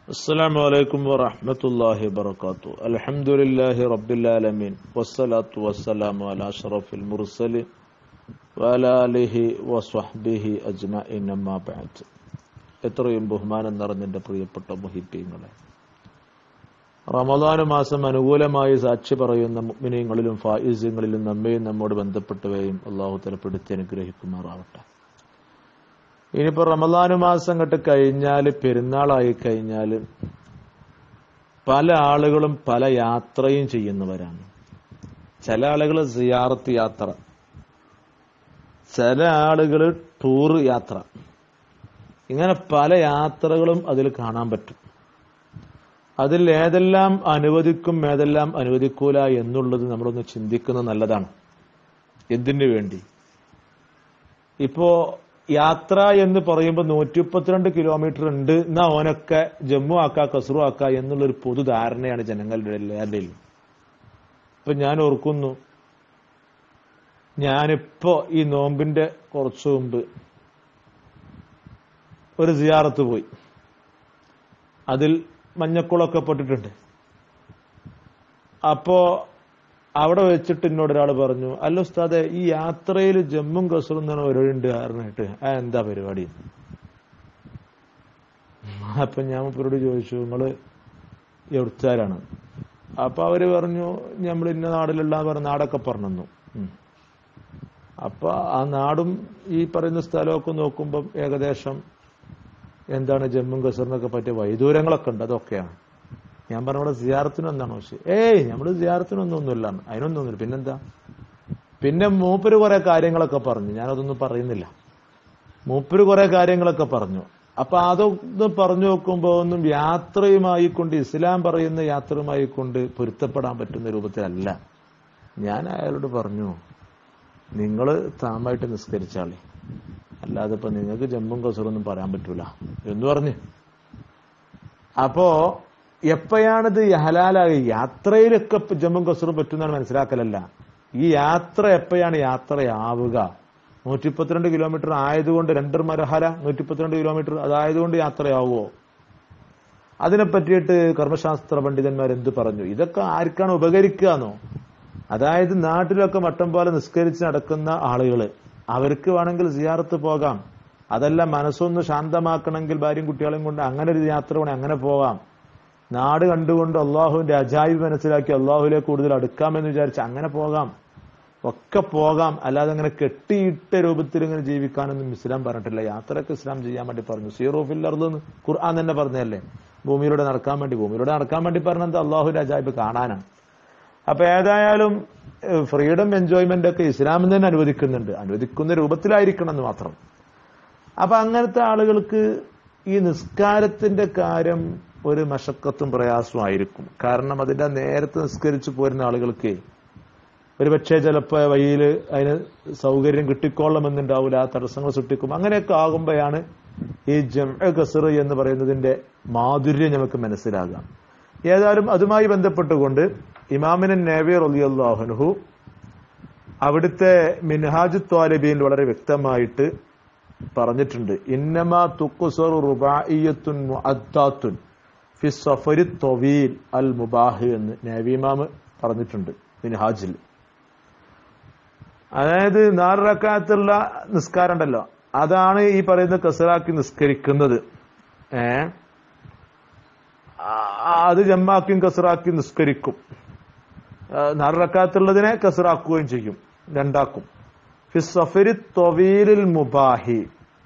السلام عليكم ورحمة الله وبركاته الحمد لله رب العالمين والصلاة والسلام على أشرف المرسلين وعلى آله وصحبه أجمعين أما بعد എത്രയും ബഹുമാനം നിറഞ്ഞെന്റെ പ്രിയപ്പെട്ട മുഹിബീങ്ങളെ റമദാന് മാസം അനുകൂലമായി സാക്ഷി പറയുന്ന മുഗ്മിനീങ്ങളിലും ഫായിസ്യങ്ങളിലും നമ്മയും നമ്മോട് ബന്ധപ്പെട്ടവയും അള്ളാഹു തലപ്പെടുത്തി അനുഗ്രഹിക്കുമാറാവട്ടെ ഇനിയിപ്പോ റമദാന് മാസം കണ്ട് കഴിഞ്ഞാൽ പെരുന്നാളായി കഴിഞ്ഞാൽ പല ആളുകളും പല യാത്രയും ചെയ്യുന്നവരാണ് ചില ആളുകൾ സിയാറത്ത് യാത്ര ചില ആളുകൾ ടൂർ യാത്ര ഇങ്ങനെ പല യാത്രകളും അതിൽ കാണാൻ പറ്റും അതിൽ ഏതെല്ലാം അനുവദിക്കും ഏതെല്ലാം അനുവദിക്കൂല എന്നുള്ളത് നമ്മളൊന്ന് ചിന്തിക്കുന്നത് നല്ലതാണ് എന്തിനു വേണ്ടി ഇപ്പോ യാത്ര എന്ന് പറയുമ്പോൾ നൂറ്റി മുപ്പത്തിരണ്ട് കിലോമീറ്റർ ഉണ്ട് എന്നാ ഓനൊക്കെ ജമ്മു ആക്ക കസറു ആക്ക എന്നുള്ളൊരു പൊതു ധാരണയാണ് ജനങ്ങളുടെ എല്ലാവരുടെയും ഇപ്പൊ ഞാൻ ഓർക്കുന്നു ഞാനിപ്പോ ഈ നോമ്പിന്റെ കുറച്ചു മുമ്പ് ഒരു സിയാറത്ത് പോയി അതിൽ മഞ്ഞക്കുളമൊക്കെ പെട്ടിട്ടുണ്ട് അപ്പോ അവിടെ വെച്ചിട്ട് എന്നോട് ഒരാൾ പറഞ്ഞു അല്ല ഉസ്താദെ ഈ യാത്രയിൽ ജമ്മും കസറും എന്നാണ് പരിപാടി കാരണമായിട്ട് ആ എന്താ പരിപാടി അപ്പൊ ഞാൻ മുപ്പരോട് ചോദിച്ചു നിങ്ങള് എവിടുത്തുകാരാണ് അപ്പൊ അവര് പറഞ്ഞു നമ്മൾ ഇന്ന നാടിലുള്ള പറഞ്ഞ നാടൊക്കെ പറഞ്ഞു അപ്പൊ ആ നാടും ഈ പറയുന്ന സ്ഥലമൊക്കെ നോക്കുമ്പോൾ ഏകദേശം എന്താണ് ജമ്മും കസറിനൊക്കെ പറ്റിയ വൈദൂരങ്ങളൊക്കെ ഉണ്ട് അതൊക്കെയാണ് ഞാൻ പറഞ്ഞ ഇവിടെ സിയാറത്തിന് ഒന്നാണോ പക്ഷേ ഏയ് നമ്മള് സിയാറത്തിനൊന്നും ഒന്നുമില്ല അതിനൊന്നും ഒന്നുമില്ല പിന്നെന്താ പിന്നെ മൂപ്പര് കുറെ കാര്യങ്ങളൊക്കെ പറഞ്ഞു ഞാനതൊന്നും പറയുന്നില്ല മൂപ്പര് കുറെ കാര്യങ്ങളൊക്കെ പറഞ്ഞു അപ്പൊ അതൊന്ന് പറഞ്ഞു നോക്കുമ്പോ ഒന്നും യാത്രയുമായി കൊണ്ട് ഇസ്ലാം പറയുന്ന യാത്രയുമായി കൊണ്ട് പൊരുത്തപ്പെടാൻ പറ്റുന്ന രൂപത്തിലല്ല ഞാൻ അയാളോട് പറഞ്ഞു നിങ്ങൾ താമായിട്ട് നിസ്കരിച്ചാളേ അല്ലാതെ ഇപ്പൊ നിങ്ങൾക്ക് ജമ്മും കസറൊന്നും പറയാൻ പറ്റൂല എന്ന് പറഞ്ഞു അപ്പോ എപ്പോഴാണിത് ഹലാലായി യാത്രയിലൊക്കെ ജമ്മും കസറും പറ്റുന്നതാണ് മനസ്സിലാക്കലല്ല ഈ യാത്ര എപ്പോഴാണ് യാത്രയാവുക നൂറ്റിപ്പത്തിരണ്ട് കിലോമീറ്റർ ആയതുകൊണ്ട് രണ്ടര മരഹല നൂറ്റിപ്പത്തിരണ്ട് കിലോമീറ്റർ അതായതുകൊണ്ട് യാത്രയാവുമോ അതിനെ പറ്റിയിട്ട് കർമ്മശാസ്ത്ര പണ്ഡിതന്മാർ എന്ത് പറഞ്ഞു ഇതൊക്കെ ആർക്കാണ് ഉപകരിക്കുക എന്നോ അതായത് നാട്ടിലൊക്കെ മട്ടം പോലെ നിസ്കരിച്ച് നടക്കുന്ന ആളുകള് അവർക്ക് വേണമെങ്കിൽ സിയാറത്ത് പോകാം അതല്ല മനസ്സൊന്ന് ശാന്തമാക്കണമെങ്കിൽ ഭാര്യയും കുട്ടികളെയും കൊണ്ട് അങ്ങനെ ഒരു യാത്ര വേണേ അങ്ങനെ പോകാം നാട് കണ്ടുകൊണ്ട് അള്ളാഹുവിന്റെ അജായിബ് മനസ്സിലാക്കി അള്ളാഹുലേക്ക് കൂടുതൽ അടുക്കാമെന്ന് വിചാരിച്ച് അങ്ങനെ പോകാം ഒക്കെ പോകാം അല്ലാതെ അങ്ങനെ കെട്ടിയിട്ട രൂപത്തിൽ ഇങ്ങനെ ജീവിക്കാനൊന്നും ഇസ്ലാം പറഞ്ഞിട്ടില്ല യാത്രയൊക്കെ ഇസ്ലാം ചെയ്യാൻ വേണ്ടി പറഞ്ഞു സീറോഫിൽ അർന്ന് ഖുർആൻ തന്നെ പറഞ്ഞതല്ലേ ഭൂമിയിലൂടെ നടക്കാൻ വേണ്ടി ഭൂമിയിലൂടെ നടക്കാൻ വേണ്ടി പറഞ്ഞത് അള്ളാഹുവിന്റെ അജായിബ് കാണാനാണ് അപ്പൊ ഏതായാലും ഫ്രീഡം എൻജോയ്മെന്റ് ഒക്കെ ഇസ്ലാമിൽ തന്നെ അനുവദിക്കുന്നുണ്ട് അനുവദിക്കുന്ന രൂപത്തിലായിരിക്കണം എന്ന് മാത്രം അപ്പൊ അങ്ങനത്തെ ആളുകൾക്ക് ഈ നിസ്കാരത്തിന്റെ കാര്യം ഒരു മഷക്കത്തും പ്രയാസവും ആയിരിക്കും കാരണം അതിന്റെ നേരത്തെ നിസ്കരിച്ചു പോരുന്ന ആളുകൾക്ക് ഒരു പക്ഷേ ചിലപ്പോ വഴിയിൽ അതിന് സൗകര്യം കിട്ടിക്കൊള്ളണമെന്നുണ്ടാവില്ല തടസ്സങ്ങൾ സൃഷ്ടിക്കും അങ്ങനെയൊക്കെ ആകുമ്പോഴാണ് ഈ ജം ഗസർ എന്ന് പറയുന്നതിന്റെ മാധുര്യം നമുക്ക് മനസ്സിലാകാം ഏതായാലും അതുമായി ബന്ധപ്പെട്ടുകൊണ്ട് ഇമാമിനൻ നേവിയർ അലിയല്ലാഹുനഹു അവിടുത്തെ മിൻഹാജു ത്വാലിബീൻ വളരെ വ്യക്തമായിട്ട് പറഞ്ഞിട്ടുണ്ട് ഇന്നമാ തുക്കുസർ റുബായിയത്തുൻ മുഅദ്ദാത്തുൻ ഫി സഫരി തൊവീൽ അൽ മുബാഹ് എന്ന് നേവിമാമ് പറഞ്ഞിട്ടുണ്ട് മിൻഹാജിൽ അതായത് നാല് റക്കാത്തുള്ള നിസ്കാരം ഉണ്ടല്ലോ അതാണ് ഈ പറയുന്ന കസറാക്കി നിസ്കരിക്കുന്നത് ഏ അത് ജമ്മാക്കിയും കസറാക്കി നിസ്കരിക്കും നാല് റക്കാത്തുള്ളതിനെ കസറാക്കുകയും ചെയ്യും രണ്ടാക്കും ഫിസഫരി തൊവീലിൽ മുബാഹി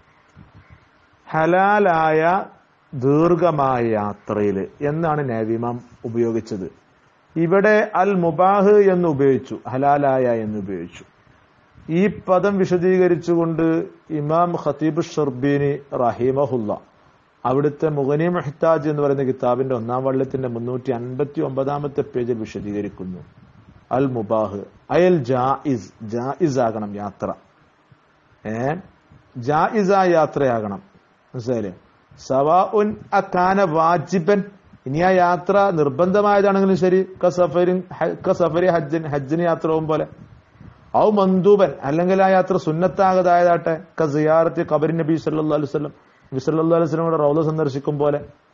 ഹലാലായ ദീർഘമായ യാത്രയിൽ എന്നാണ് നേവിമാം ഉപയോഗിച്ചത് ഇവിടെ അൽ മുബാഹ് എന്ന് ഉപയോഗിച്ചു ഹലാലായ എന്ന് ഉപയോഗിച്ചു ഈ പദം വിശദീകരിച്ചുകൊണ്ട് ഇമാം ഖത്തീബ് ഷർബീനി റഹിമഹുല്ല അവിടുത്തെ മുഗനി മെഹ്താജ് എന്ന് പറയുന്ന കിതാബിന്റെ ഒന്നാം വള്ളത്തിന്റെ മുന്നൂറ്റി അൻപത്തി ഒമ്പതാമത്തെ പേജിൽ വിശദീകരിക്കുന്നു അൽ മുബാഹ് അയൽ ജായിസ് ജായിസ് ആകണം യാത്ര ഏ ജായിസായ യാത്രയാകണം മനസ്സിലായില്ലേ സവാ ഉൻ അക്കാന വാജിബൻ ഇനി ആ യാത്ര നിർബന്ധമായതാണെങ്കിലും ശരി കസഫരിൻ കസഫരി ഹജ്ജിൻ ഹജ്ജിന് യാത്ര പോകും പോലെ ഔ മന്ദൂബൻ അല്ലെങ്കിൽ ആ യാത്ര സുന്നത്താകതായതാട്ടെ ക സിയാറത്തി ഖബരി നബി സല്ലല്ലാഹു അലൈഹി വസല്ലം നബി സല്ലല്ലാഹു അലൈഹി വസല്ലമയുടെ റൗള സന്ദർശിക്കും പോലെ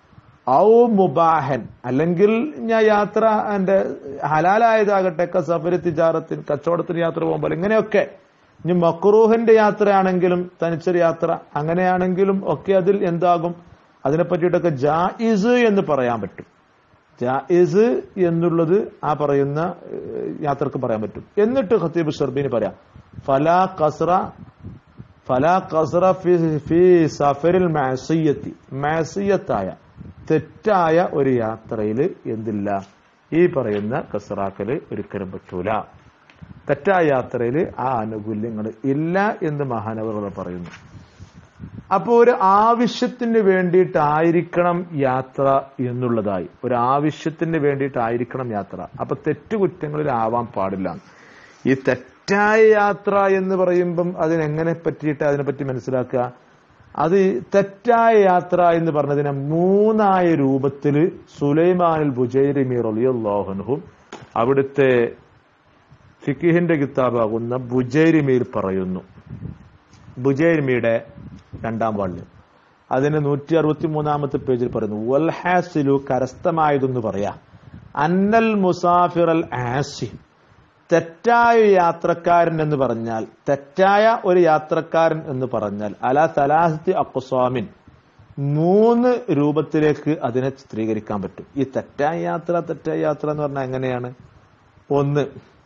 ഔ മുബാഹൻ അല്ലെങ്കിൽ ഞാൻ യാത്ര എന്റെ ഹലാലായതാകട്ടെ സഫരി തിജാറത്തിന് കച്ചവടത്തിന് യാത്ര പോകുമ്പോൾ ഇങ്ങനെയൊക്കെ ഇനി മക്രൂഹിന്റെ യാത്രയാണെങ്കിലും തനിച്ചൊരു യാത്ര അങ്ങനെയാണെങ്കിലും ഒക്കെ അതിൽ എന്താകും അതിനെ പറ്റിയിട്ടൊക്കെ ജായിസ് എന്ന് പറയാൻ പറ്റും ജായിസ് എന്നുള്ളത് ആ പറയുന്ന ഏഹ്, യാത്രക്ക് പറയാൻ പറ്റും എന്നിട്ട് ഖത്തീബ് ഷർബീന് പറയാം ഫലാ കസ്ര ഫലാ കസ്ര ഫി ഫി സഫരിൽ മാസിയത്തി മാസിയത്തായ തെറ്റായ ഒരു യാത്രയിൽ എന്തില്ല ഈ പറയുന്ന കസറാക്കല് ഒരിക്കലും പറ്റൂല തെറ്റായ യാത്രയിൽ ആ ആനുകൂല്യങ്ങൾ ഇല്ല എന്ന് മഹാനവറുകൾ പറയുന്നു അപ്പോ ഒരു ആവശ്യത്തിന് വേണ്ടിയിട്ടായിരിക്കണം യാത്ര എന്നുള്ളതായി ഒരു ആവശ്യത്തിന് വേണ്ടിയിട്ടായിരിക്കണം യാത്ര അപ്പൊ തെറ്റുകുറ്റങ്ങളിൽ ആവാൻ പാടില്ല ഈ തെറ്റായ യാത്ര എന്ന് പറയുമ്പം അതിനെങ്ങനെ പറ്റിയിട്ട് അതിനെപ്പറ്റി മനസ്സിലാക്കുക അത് തെറ്റായ യാത്ര എന്ന് പറഞ്ഞതിനെ മൂന്നായ രൂപത്തിൽ സുലൈമാനുൽ ബുജൈരിമി റളിയല്ലാഹുൻഹും അവിടുത്തെ ഫിക്കിഹിന്റെ കിതാബാകുന്ന ബുജൈരിമിയിൽ പറയുന്നു ബുജൈർമിയുടെ രണ്ടാം വാള്യം അതിന് നൂറ്റി അറുപത്തി മൂന്നാമത്തെ പേജിൽ പറയുന്നു വൽഹാസിലു കരസ്ഥമായതെന്ന് പറയാ അന്നൽ മുസാഫിർ അൽ ആസി തെറ്റായ യാത്രക്കാരൻ എന്ന് പറഞ്ഞാൽ തെറ്റായ ഒരു യാത്രക്കാരൻ എന്ന് പറഞ്ഞാൽ അല സലാഹത്തി അക്കുസ്വാമിൻ മൂന്ന് രൂപത്തിലേക്ക് അതിനെ ചിത്രീകരിക്കാൻ പറ്റും ഈ തെറ്റായ യാത്ര തെറ്റായ യാത്ര എന്ന് പറഞ്ഞാൽ എങ്ങനെയാണ് ഒന്ന്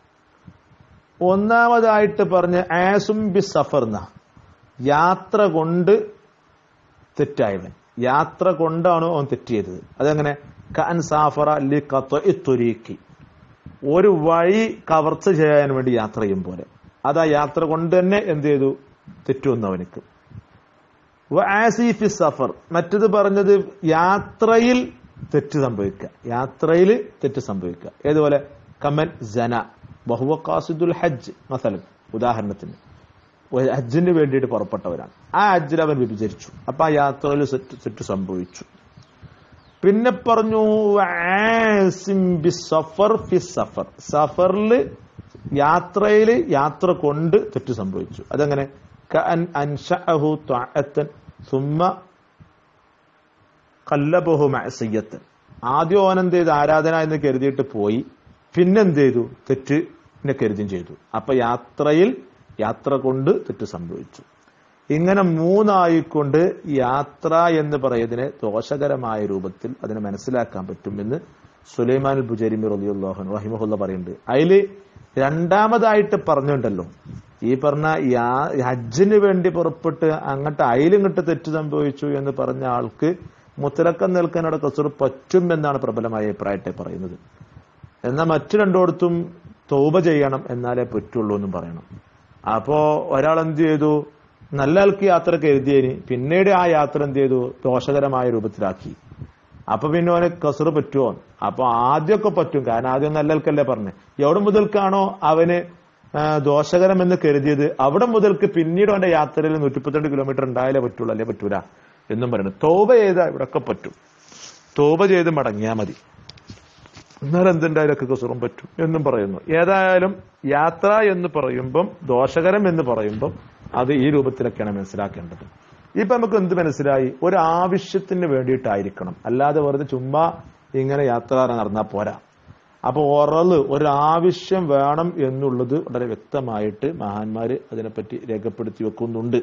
ഒന്നാമതായിട്ട് പറഞ്ഞ് ആസും ബി സഫർ എന്ന യാത്ര കൊണ്ട് തെറ്റായവൻ യാത്ര കൊണ്ടാണ് അവൻ തെറ്റ് ചെയ്തത് അതെങ്ങനെ കൻ സാഫറ ലി കത്തൊരീക്കി ഒരു വഴി കവർച്ച ചെയ്യാൻ വേണ്ടി യാത്ര ചെയ്യും പോലെ അത് ആ യാത്ര കൊണ്ട് തന്നെ എന്ത് ചെയ്തു തെറ്റുവന്നു അവനക്ക് ആസിഫി സഫർ മറ്റത് പറഞ്ഞത് യാത്രയിൽ തെറ്റ് സംഭവിക്കുക യാത്രയിൽ തെറ്റ് സംഭവിക്കുക ഏതുപോലെ കമൻ ജന ബഹുവ കാസിദുൽ ഹജ്ജ് മസലൻ ഉദാഹരണത്തിന് ഒരു ഹജ്ജിന് വേണ്ടിയിട്ട് പുറപ്പെട്ടവരാണ് ആ ഹജ്ജിൽ അവൻ വിഭജിച്ചു അപ്പൊ ആ യാത്രയിൽ തെറ്റ് തെറ്റ് സംഭവിച്ചു പിന്നെ പറഞ്ഞു ആസിം ബി സഫർ ഫി സഫർ സഫറിൽ യാത്രയിൽ യാത്ര കൊണ്ട് തെറ്റ് സംഭവിച്ചു അതെങ്ങനെ കഅൻ അൻശഅഹു ത്വഅത്തൻ സുമ്മ കല്ലബഹു മഅസിയത്തൻ ആദ്യം ഓൻ എന്ത് ചെയ്തു ആരാധന എന്ന് കരുതിയിട്ട് പോയി പിന്നെന്ത് ചെയ്തു തെറ്റിനെ കരുതുകയും ചെയ്തു അപ്പൊ യാത്രയിൽ യാത്ര കൊണ്ട് തെറ്റ് സംഭവിച്ചു ഇങ്ങനെ മൂന്നായിക്കൊണ്ട് യാത്ര എന്ന് പറയുന്നതിനെ ദോഷകരമായ രൂപത്തിൽ അതിനെ മനസ്സിലാക്കാൻ പറ്റുമെന്ന് സുലൈമാൻ ബുജരിമി റലിയുള്ളാഹുൻ റഹിമഹുല്ല പറയുന്നുണ്ട് അതില് രണ്ടാമതായിട്ട് പറഞ്ഞുണ്ടല്ലോ ഈ പറഞ്ഞ യാ- ഹജ്ജിന് വേണ്ടി പുറപ്പെട്ട് അങ്ങോട്ട് അയിലിങ്ങോട്ട് തെറ്റ് സംഭവിച്ചു എന്ന് പറഞ്ഞ ആൾക്ക് മുത്തലക്കം നിൽക്കാനോട് കസൂർ പറ്റും എന്നാണ് പ്രബലമായ അഭിപ്രായത്തെ പറയുന്നത് എന്നാൽ മറ്റു രണ്ടിടത്തും തൗബ ചെയ്യണം എന്നാലേ പറ്റുള്ളൂ എന്നും പറയണം അപ്പോ ഒരാൾ എന്ത് ചെയ്തു നല്ല ആൾക്ക് യാത്ര കരുതിയതിന് പിന്നീട് ആ യാത്ര എന്ത് ചെയ്തു ദോഷകരമായ രൂപത്തിലാക്കി അപ്പൊ പിന്നെ അവന് കസർ പറ്റുമോ അപ്പൊ ആദ്യമൊക്കെ പറ്റും കാരണം ആദ്യം നല്ല ആൾക്കല്ലേ പറഞ്ഞു എവിടെ മുതൽക്കാണോ അവന് ആ, ദോഷകരമെന്ന് കരുതിയത് അവിടെ മുതൽക്ക് പിന്നീട് അവന്റെ യാത്രയിൽ നൂറ്റിപ്പത്തിരണ്ട് കിലോമീറ്റർ ഉണ്ടായാലേ പറ്റുള്ളൂ അല്ലേ പറ്റൂല എന്നും പറയുന്നു തോപ ചെയ്താൽ ഇവിടൊക്കെ പറ്റും തോപ ചെയ്ത് മടങ്ങിയാൽ മതി എന്നാലും എന്തുണ്ടായാലൊക്കെ കസുറും പറ്റും എന്നും പറയുന്നു ഏതായാലും യാത്ര എന്ന് പറയുമ്പം ദോഷകരം എന്ന് പറയുമ്പം അത് ഈ രൂപത്തിലൊക്കെയാണ് മനസ്സിലാക്കേണ്ടത് ഇപ്പൊ നമുക്ക് എന്ത് മനസ്സിലായി ഒരു ആവശ്യത്തിന് വേണ്ടിയിട്ടായിരിക്കണം അല്ലാതെ വെറുതെ ചുമ്മാ ഇങ്ങനെ യാത്ര നടന്നാൽ പോരാ അപ്പൊ ഒറല് ഒരു ആവശ്യം വേണം എന്നുള്ളത് വളരെ വ്യക്തമായിട്ട് മഹാന്മാര് അതിനെപ്പറ്റി രേഖപ്പെടുത്തി വെക്കുന്നുണ്ട്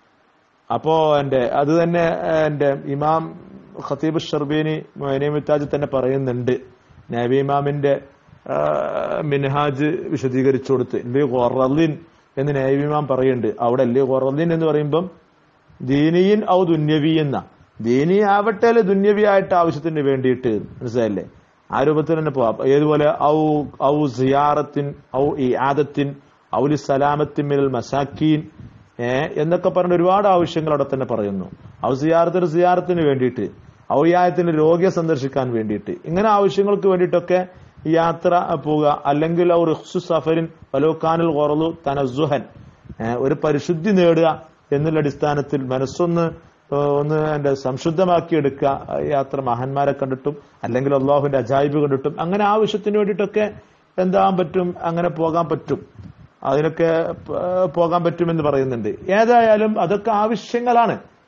അപ്പോ എന്റെ അത് തന്നെ എന്റെ ഇമാം ഖത്തീബ് ഷർബീനി മൊയ്നമിത്താജ് തന്നെ പറയുന്നുണ്ട് നബി ഇമാമിന്റെ ആ, മിൻഹാജ് വിശദീകരിച്ചു കൊടുത്ത് എന്റെ ഖൊറലിൻ എന്ന് നബി ഇമാം പറയുന്നുണ്ട് അവിടെ അല്ലേ ഖൊറലിൻ എന്ന് പറയുമ്പം ദീനിയൻ ഔ ദുന്യവി എന്ന ദീനി ആവട്ടെ അല്ലെ ദുന്യവി ആയിട്ട് ആവശ്യത്തിന് വേണ്ടിയിട്ട് മനസ്സിലായില്ലേ ആ രൂപത്തിൽ തന്നെ പോവാം ഏതുപോലെ ഔ ഔ സിയാറത്തിൻ ഔ ഈ ആദത്തിൻ ഔലി സലാമത്തിൻ മിനൽ മസാക്കീൻ ഏ എന്നൊക്കെ പറഞ്ഞ ഒരുപാട് ആവശ്യങ്ങൾ അവിടെ തന്നെ പറയുന്നു ഔ സിയാറത്തിന് സിയാറത്തിന് വേണ്ടിയിട്ട് ഔയായത്തിന് രോഗിയെ സന്ദർശിക്കാൻ വേണ്ടിയിട്ട് ഇങ്ങനെ ആവശ്യങ്ങൾക്ക് വേണ്ടിയിട്ടൊക്കെ ഈ യാത്ര പോവുക അല്ലെങ്കിൽ ഔ റിഖ്സു സഫരിൻ വലോക്കാനുൽ ഖൊറലു തനസുഹൻ ഏ, ഒരു പരിശുദ്ധി നേടുക എന്നുള്ള അടിസ്ഥാനത്തിൽ മനസ്സൊന്ന് ഏ, ഒന്ന് എന്റെ സംശുദ്ധമാക്കി എടുക്കുക ആ യാത്ര മഹാന്മാരെ കണ്ടിട്ടും അല്ലെങ്കിൽ അള്ളാഹുവിന്റെ അജായിബ് കണ്ടിട്ടും അങ്ങനെ ആവശ്യത്തിന് വേണ്ടിയിട്ടൊക്കെ എന്താകാൻ പറ്റും അങ്ങനെ പോകാൻ പറ്റും അതിനൊക്കെ പ- പോകാൻ പറ്റുമെന്ന് പറയുന്നുണ്ട് ഏതായാലും അതൊക്കെ ആവശ്യങ്ങളാണ്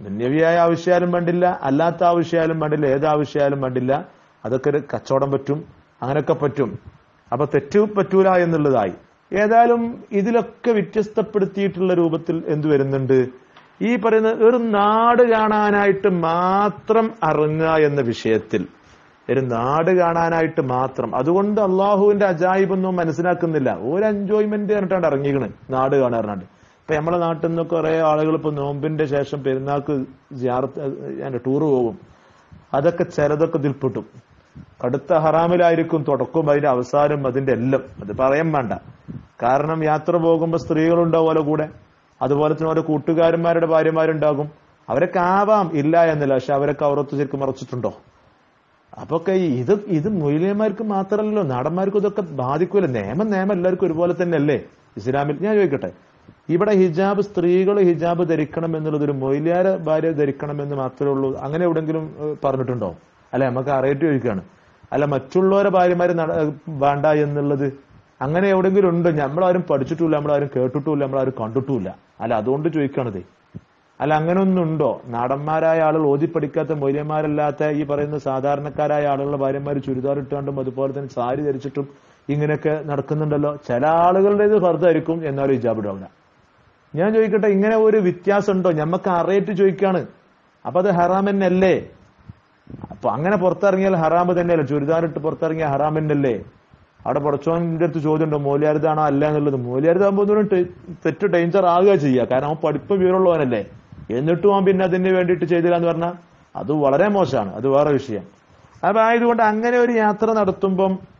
ദുന്യവിയായ ആവശ്യമായാലും വേണ്ടില്ല അല്ലാത്ത ആവശ്യമായാലും വേണ്ടില്ല ഏത് ആവശ്യമായാലും വേണ്ടില്ല അതൊക്കെ ഒരു കച്ചവടം പറ്റും അങ്ങനെയൊക്കെ പറ്റും അപ്പൊ തെറ്റ് പറ്റൂല എന്നുള്ളതായി ഏതായാലും ഇതിലൊക്കെ വ്യത്യസ്തപ്പെടുത്തിയിട്ടുള്ള രൂപത്തിൽ എന്ത് വരുന്നുണ്ട് ഈ പറയുന്ന ഒരു നാട് കാണാനായിട്ട് മാത്രം ഇറങ്ങുക എന്ന വിഷയത്തിൽ ഒരു നാട് കാണാനായിട്ട് മാത്രം അതുകൊണ്ട് അള്ളാഹുവിന്റെ അജായിബൊന്നും മനസ്സിലാക്കുന്നില്ല ഒരു എൻജോയ്മെന്റ് പറഞ്ഞിട്ടാണ് ഇറങ്ങിക്കണ് നാട് കാണാറുണ്ട് ഇപ്പൊ നമ്മളെ നാട്ടിൽ നിന്ന് കുറെ ആളുകൾ ഇപ്പൊ നോമ്പിന്റെ ശേഷം പെരുന്നാൾക്ക് ടൂർ പോകും അതൊക്കെ ചിലതൊക്കെ ഇതിൽപ്പെട്ടു കടുത്ത ഹറാമിലായിരിക്കും തുടക്കവും അതിന്റെ അവസാനം അതിന്റെ എല്ലാം അത് പറയാൻ വേണ്ട കാരണം യാത്ര പോകുമ്പോൾ സ്ത്രീകളുണ്ടാവുമല്ലോ കൂടെ അതുപോലെ തന്നെ ഓരോ കൂട്ടുകാരന്മാരുടെ ഭാര്യമാരുണ്ടാകും അവരൊക്കെ ആവാം ഇല്ല എന്നല്ല പക്ഷെ അവരൊക്കെ അവരൊത്ത് ശരിക്കും മറച്ചിട്ടുണ്ടോ അപ്പൊ ഒക്കെ ഈ ഇത് ഇത് മൊയിലിയന്മാർക്ക് മാത്രമല്ലല്ലോ നാടന്മാർക്കും ഇതൊക്കെ ബാധിക്കൂല നിയമം നിയമം എല്ലാവർക്കും ഒരുപോലെ തന്നെ അല്ലേ ഇസ്ലാമിൽ ഞാൻ ചോദിക്കട്ടെ ഇവിടെ ഹിജാബ് സ്ത്രീകൾ ഹിജാബ് ധരിക്കണം എന്നുള്ളത് ഒരു മൊയിലിയാര ഭാര്യ ധരിക്കണം എന്ന് മാത്രമേ ഉള്ളൂ അങ്ങനെ എവിടെങ്കിലും ഏഹ്, പറഞ്ഞിട്ടുണ്ടോ അല്ലെ നമുക്ക് അറിയിട്ട് ചോദിക്കാണ് അല്ല മറ്റുള്ളവരെ ഭാര്യമാര് നട- ഏഹ്, വേണ്ട എന്നുള്ളത് അങ്ങനെ എവിടെങ്കിലും ഉണ്ടോ നമ്മളാരും പഠിച്ചിട്ടില്ല നമ്മളാരും കേട്ടിട്ടുമില്ല നമ്മളാരും കണ്ടിട്ടുമില്ല അല്ല അതുകൊണ്ട് ചോദിക്കണതേ അല്ല അങ്ങനെ ഒന്നുണ്ടോ നാടന്മാരായ ആളുകൾ ഓതി പഠിക്കാത്ത മൊയ്യന്മാരല്ലാത്ത ഈ പറയുന്ന സാധാരണക്കാരായ ആളുകളുടെ ഭാര്യമാർ ചുരിദാർ ഇട്ടുകൊണ്ടും അതുപോലെ തന്നെ സാരി ധരിച്ചിട്ടും ഇങ്ങനെയൊക്കെ നടക്കുന്നുണ്ടല്ലോ ചില ആളുകളുടേത് ഫർദായിരിക്കും എന്നാലും ഹിജാബ് ഇടാവില്ല ഞാൻ ചോദിക്കട്ടെ ഇങ്ങനെ ഒരു വ്യത്യാസം ഉണ്ടോ ഞമ്മക്ക് അറിയിട്ട് ചോദിക്കാണ് അപ്പൊ അത് ഹറാം തന്നെയല്ലേ അപ്പൊ അങ്ങനെ പുറത്തിറങ്ങിയാൽ ഹറാമ് തന്നെയല്ലേ ചുരിദാറിട്ട് പുറത്തിറങ്ങിയ ഹറാം തന്നെയല്ലേ അവിടെ പുറച്ചോന്റെ അടുത്ത് ചോദ്യം ഉണ്ടോ മൂല്യാരിതാണോ അല്ല എന്നുള്ളത് മൂല്യാരിതാകുമ്പോൾ ഒന്നും ടെ- തെറ്റ് ഡേഞ്ചർ ആകുക ചെയ്യുക കാരണം അവൻ പഠിപ്പ് വിവരമുള്ളവനല്ലേ എന്നിട്ടും അവൻ പിന്നെ അതിന് വേണ്ടിയിട്ട് ചെയ്തില്ല എന്ന് പറഞ്ഞാൽ അത് വളരെ മോശമാണ് അത് വേറെ വിഷയം അപ്പൊ ആയതുകൊണ്ട് അങ്ങനെ ഒരു യാത്ര നടത്തുമ്പം